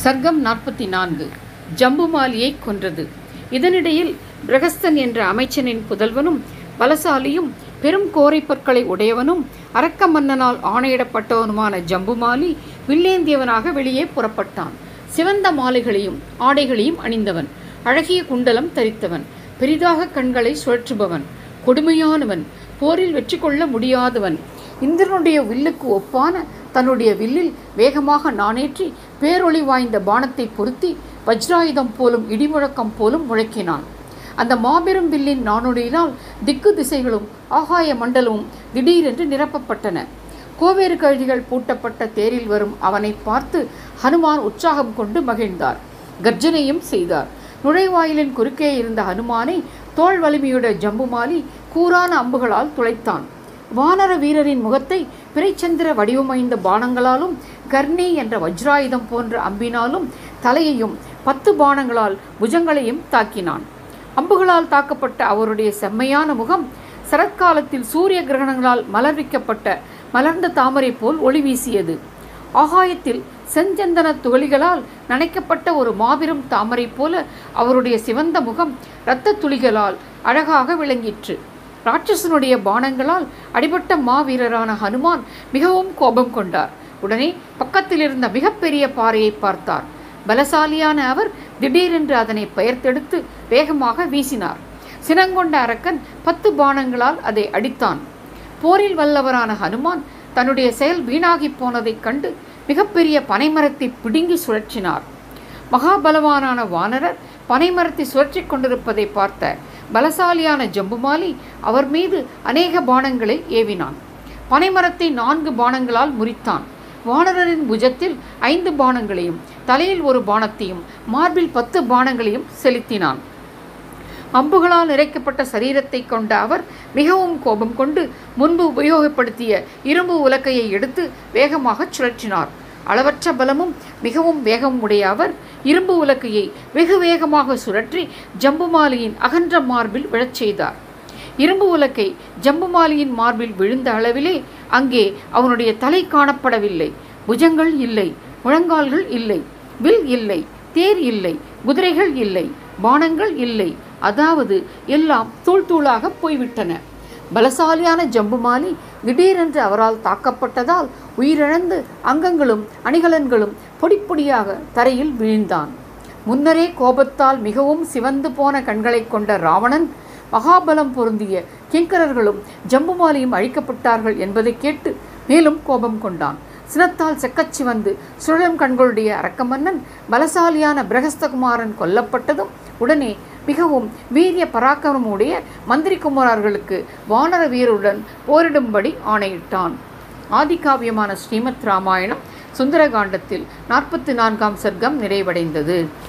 சர்க்கம் நாற்பத்தி நான்கு ஜம்புமாலியை கொன்றது இதனிடையில் பிரகஸ்தன் என்ற அமைச்சனின் புதல்வனும் பலசாலியும் பெரும் கோரை பற்களை உடையவனும் அரக்க மன்னனால் ஆணையிடப்பட்டவனுமான ஜம்புமாலி வில்லேந்தியவனாக வெளியே புறப்பட்டான் சிவந்த மாலைகளையும் ஆடைகளையும் அணிந்தவன் அழகிய குண்டலம் தரித்தவன் பெரிதாக கண்களை சுழற்றுபவன் கொடுமையானவன் போரில் வெற்றி கொள்ள முடியாதவன் இந்திரனுடைய வில்லுக்கு ஒப்பான தன்னுடைய வில்லில் வேகமாக நாணேற்றி பேரொளி வாய்ந்த பானத்தை பொருத்தி வஜ்ராயுதம் போலும் இடிமுழக்கம் போலும் முழக்கினான் அந்த மாபெரும் வில்லின் நானொடியினால் திக்கு திசைகளும் ஆகாய மண்டலமும் திடீரென்று நிரப்பப்பட்டன கோவேறு கழுதிகள் பூட்டப்பட்ட தேரில் வரும் அவனை பார்த்து ஹனுமான் உற்சாகம் கொண்டு மகிழ்ந்தார் கர்ஜனையும் செய்தார் நுழைவாயிலின் குறுக்கே இருந்த ஹனுமானை தோள் வலிமையுடைய ஜம்புமாலி கூரான அம்புகளால் துளைத்தான் வானர வீரரின் முகத்தை பிறைச்சந்திர வடிவமைந்த பானங்களாலும் கர்ணி என்ற வஜ்ராயுதம் போன்ற அம்பினாலும் தலையையும் பத்து பானங்களால் புஜங்களையும் தாக்கினான் அம்புகளால் தாக்கப்பட்ட அவருடைய செம்மையான முகம் சரத்காலத்தில் சூரிய கிரகணங்களால் மலர்விக்கப்பட்ட மலர்ந்த தாமரை போல் ஒளி வீசியது ஆகாயத்தில் செஞ்சந்தன துளிகளால் நனைக்கப்பட்ட ஒரு மாபெரும் தாமரை போல அவருடைய சிவந்த முகம் இரத்த துளிகளால் அழகாக விளங்கிற்று ராட்சசனுடைய பானங்களால் அடிபட்ட மாவீரரான ஹனுமான் மிகவும் கோபம் கொண்டார் உடனே பக்கத்தில் இருந்த மிகப்பெரிய பாறையை பார்த்தார் பலசாலியான அவர் திடீரென்று அதனை பெயர்த்தெடுத்து வேகமாக வீசினார் சினங்கொண்ட அரக்கன் பத்து பானங்களால் அதை அடித்தான் போரில் வல்லவரான ஹனுமான் தன்னுடைய செயல் வீணாகி போனதைக் கண்டு மிகப்பெரிய பனைமரத்தை பிடுங்கி சுழற்றினார் மகாபலவானான வானரர் பனைமரத்தை சுழற்றி கொண்டிருப்பதை பார்த்த பலசாலியான ஜம்புமாலி அவர் மீது அநேக பானங்களை ஏவினான் பனைமரத்தை நான்கு பானங்களால் முறித்தான் வானரரின் புஜத்தில் ஐந்து பானங்களையும் தலையில் ஒரு பானத்தையும் மார்பில் பத்து பானங்களையும் செலுத்தினான் அம்புகளால் நிறைக்கப்பட்ட சரீரத்தை கொண்ட அவர் மிகவும் கோபம் கொண்டு முன்பு உபயோகப்படுத்திய இரும்பு உலக்கையை எடுத்து வேகமாக சுழற்றினார் அளவற்ற பலமும் மிகவும் வேகம் உடைய அவர் இரும்பு உலக்கையை வெகு வேகமாக சுழற்றி ஜம்புமாலியின் அகன்ற மார்பில் விழச் செய்தார் இரும்பு உலக்கை ஜம்புமாலியின் மார்பில் விழுந்த அளவிலே அங்கே அவனுடைய தலை காணப்படவில்லை புஜங்கள் இல்லை முழங்கால்கள் இல்லை வில் இல்லை தேர் இல்லை குதிரைகள் இல்லை பானங்கள் இல்லை அதாவது எல்லாம் தூள் தூளாக போய்விட்டன பலசாலியான ஜம்புமாலி திடீரென்று அவரால் தாக்கப்பட்டதால் உயிரிழந்து அங்கங்களும் அணிகலன்களும் பொடிப்பொடியாக தரையில் வீழ்ந்தான் முன்னரே கோபத்தால் மிகவும் சிவந்து போன கண்களைக் கொண்ட ராவணன் மகாபலம் பொருந்திய கிங்கரர்களும் ஜம்புமாலியும் அழிக்கப்பட்டார்கள் என்பதை கேட்டு மேலும் கோபம் கொண்டான் சினத்தால் செக்கச்சி வந்து சுழலும் கண்களுடைய அரக்கமன்னன் பலசாலியான பிரகஸ்தகுமாரன் கொல்லப்பட்டதும் உடனே மிகவும் வீரிய பராக்கிரமுடைய மந்திரி குமாரர்களுக்கு வானர வீரருடன் போரிடும்படி ஆணையிட்டான் ஆதிகாவியமான ஸ்ரீமத் ராமாயணம் சுந்தரகாண்டத்தில் நாற்பத்தி நான்காம் சர்க்கம் நிறைவடைந்தது